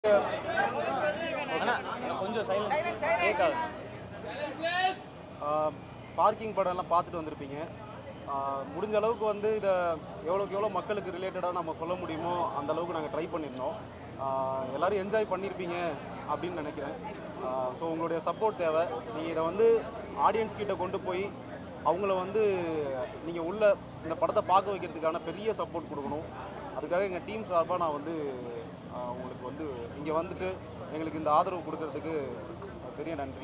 கொஞ்சம் சைலன்ஸ் கேட்காது பார்க்கிங் படம்லாம் பார்த்துட்டு வந்திருப்பீங்க ஆஹ் முடிஞ்ச அளவுக்கு வந்து இதை எவ்வளோக்கு எவ்வளோ மக்களுக்கு ரிலேட்டடாக நம்ம சொல்ல முடியுமோ அந்த அளவுக்கு நாங்கள் ட்ரை பண்ணியிருந்தோம் ஆஹ் எல்லாரும் என்ஜாய் பண்ணியிருப்பீங்க அப்படின்னு நினைக்கிறேன் ஸோ உங்களுடைய சப்போர்ட் தேவை நீங்கள் இதை வந்து ஆடியன்ஸ் கிட்ட கொண்டு போய் அவங்கள வந்து நீங்கள் உள்ள இந்த படத்தை பார்க்க வைக்கிறதுக்கான பெரிய சப்போர்ட் கொடுக்கணும் அதுக்காக எங்கள் டீம் சார்பாக நான் வந்து ஆஹ் உங்களுக்கு வந்து இங்கே வந்துட்டு எங்களுக்கு இந்த ஆதரவு கொடுக்கறதுக்கு பெரிய நன்றி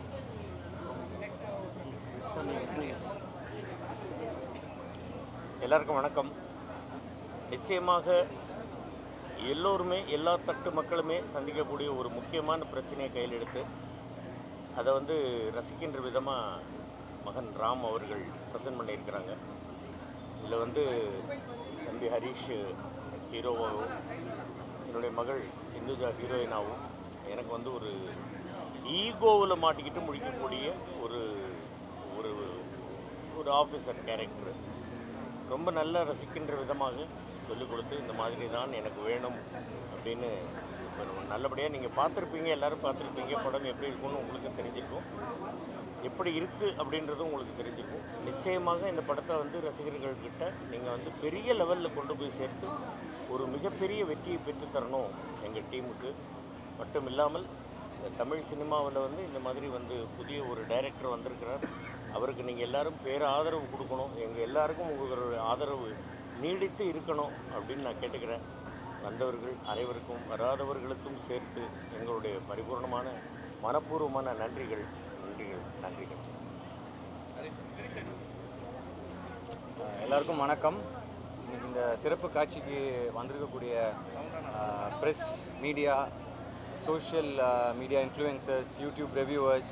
சார் நீங்கள் நீங்கள் சொல்லுங்கள். எல்லாருக்கும் வணக்கம் நிச்சயமாக எல்லோருமே எல்லா தட்டு மக்களுமே சந்திக்கக்கூடிய ஒரு முக்கியமான பிரச்சனையை கையில் எடுத்து அதை வந்து ரசிக்கின்ற விதமாக மகன் ராம் அவர்கள் ப்ரெசென்ட் பண்ணியிருக்கிறாங்க இதில் வந்து தம்பி ஹரிஷ் ஹீரோவாகவும் என்னுடைய மகள் இந்துஜா ஹீரோயினாகவும் எனக்கு வந்து ஒரு ஈகோவில் மாட்டிக்கிட்டு முடிக்கக்கூடிய ஒரு ஒரு ஒரு ஆஃபீஸர் கேரக்டர் ரொம்ப நல்லா ரசிக்கின்ற விதமாக சொல்லிக் கொடுத்து இந்த மாதிரி தான் எனக்கு வேணும் அப்படின்னு இப்போ நல்லபடியாக நீங்கள் பார்த்துருப்பீங்க எல்லாரும் பார்த்துருப்பீங்க படம் எப்படி இருக்கும்னு உங்களுக்கு தெரிஞ்சிருக்கும் எப்படி இருக்குது அப்படின்றது உங்களுக்கு தெரிஞ்சிருக்கும் நிச்சயமாக இந்த படத்தை வந்து ரசிகர்கள்கிட்ட நீங்கள் வந்து பெரிய லெவலில் கொண்டு போய் சேர்த்து ஒரு மிகப்பெரிய வெற்றியை பெற்று தரணும் எங்கள் டீமுக்கு மட்டும் இல்லாமல் இந்த தமிழ் சினிமாவில் வந்து இந்த மாதிரி வந்து புதிய ஒரு டைரக்டர் வந்திருக்கிறார் அவருக்கு நீங்கள் எல்லாரும் பேர ஆதரவு கொடுக்கணும் எங்கள் எல்லாருக்கும் உங்களுடைய ஆதரவு நீடித்து இருக்கணும் அப்படின்னு நான் கேட்டுக்கிறேன் வந்தவர்கள் அனைவருக்கும் வராதவர்களுக்கும் சேர்த்து எங்களுடைய பரிபூர்ணமான மனப்பூர்வமான நன்றிகள் நன்றிகள் நன்றிகள் அஹ் எல்லாருக்கும் வணக்கம் இன்னைக்கு இந்த சிறப்பு காட்சிக்கு வந்திருக்கக்கூடிய press media social media influencers YouTube reviewers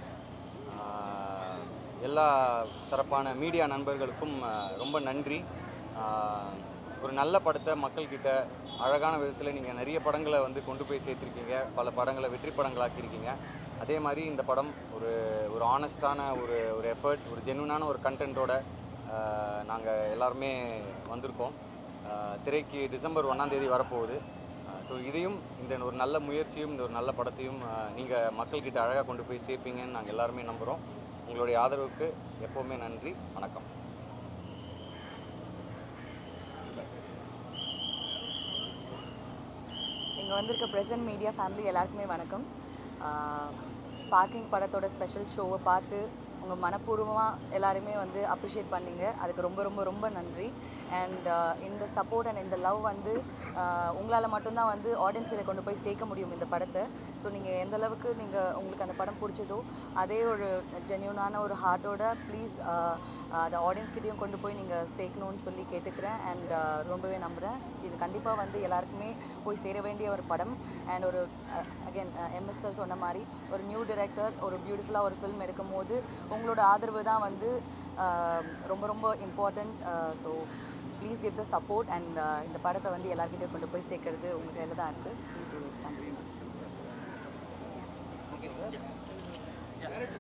எல்லா தரப்பான மீடியா நண்பர்களுக்கும் அஹ், ரொம்ப நன்றி அஹ், ஒரு நல்ல படத்தை மக்கள்கிட்ட அழகான விதத்தில் நீங்கள் நிறைய படங்களை வந்து கொண்டு போய் சேர்த்துருக்கீங்க பல படங்களை வெற்றி படங்களாக்கியிருக்கீங்க அதே மாதிரி இந்த படம் ஒரு ஒரு ஆனஸ்டான ஒரு ஒரு எஃபர்ட் ஒரு ஜென்யூனான ஒரு கண்டென்ட்டோட நாங்கள் எல்லாருமே வந்திருக்கோம் அஹ், திரைக்கு டிசம்பர் ஒன்றாம் தேதி வரப்போகுது ஸோ இதையும் இந்த ஒரு நல்ல முயற்சியும் இந்த ஒரு நல்ல படத்தையும் நீங்கள் மக்கள்கிட்ட அழகாக கொண்டு போய் சேர்ப்பீங்கன்னு நாங்கள் எல்லாருமே நம்புகிறோம் உங்களுடைய ஆதரவுக்கு எப்போவுமே நன்றி வணக்கம் இங்கே வந்திருக்க ப்ரெசன்ட் மீடியா ஃபேமிலி எல்லாருக்குமே வணக்கம் பார்க்கிங் படத்தோட ஸ்பெஷல் ஷோவை பார்த்து உங்கள் மனப்பூர்வமாக எல்லாருமே வந்து அப்ரிஷியேட் பண்ணீங்க அதுக்கு ரொம்ப ரொம்ப ரொம்ப நன்றி அண்ட் இந்த சப்போர்ட் அண்ட் இந்த லவ் வந்து உங்களால் மட்டும்தான் வந்து ஆடியன்ஸ் கிட்ட கொண்டு போய் சேர்க்க முடியும் இந்த படத்தை ஸோ நீங்கள் எந்த அளவுக்கு நீங்கள் உங்களுக்கு அந்த படம் பிடிச்சதோ அதே ஒரு ஜென்யூனான ஒரு ஹார்ட்டோட ப்ளீஸ் அதை ஆடியன்ஸ் கிட்டேயும் கொண்டு போய் நீங்கள் சேர்க்கணும்னு சொல்லி கேட்டுக்கிறேன் அண்ட் ரொம்பவே நம்புகிறேன் இது கண்டிப்பாக வந்து எல்லாருக்குமே போய் சேர வேண்டிய ஒரு படம் அண்ட் ஒரு அகைன் எம்எஸ் சார் சொன்ன மாதிரி ஒரு நியூ டிரெக்டர் ஒரு பியூட்டிஃபுல்லாக ஒரு ஃபில்ம் எடுக்கும் போது உங்களோட ஆதரவு தான் வந்து uh, ரொம்ப ரொம்ப important so please give the support and இந்த படத்தை வந்து எல்லாருக்கிட்டையும் கொண்டு போய் சேர்க்கறது உங்கள் கையில் தான் இருக்குது ப்ளீஸ் டூ இட் தேங்க்யூ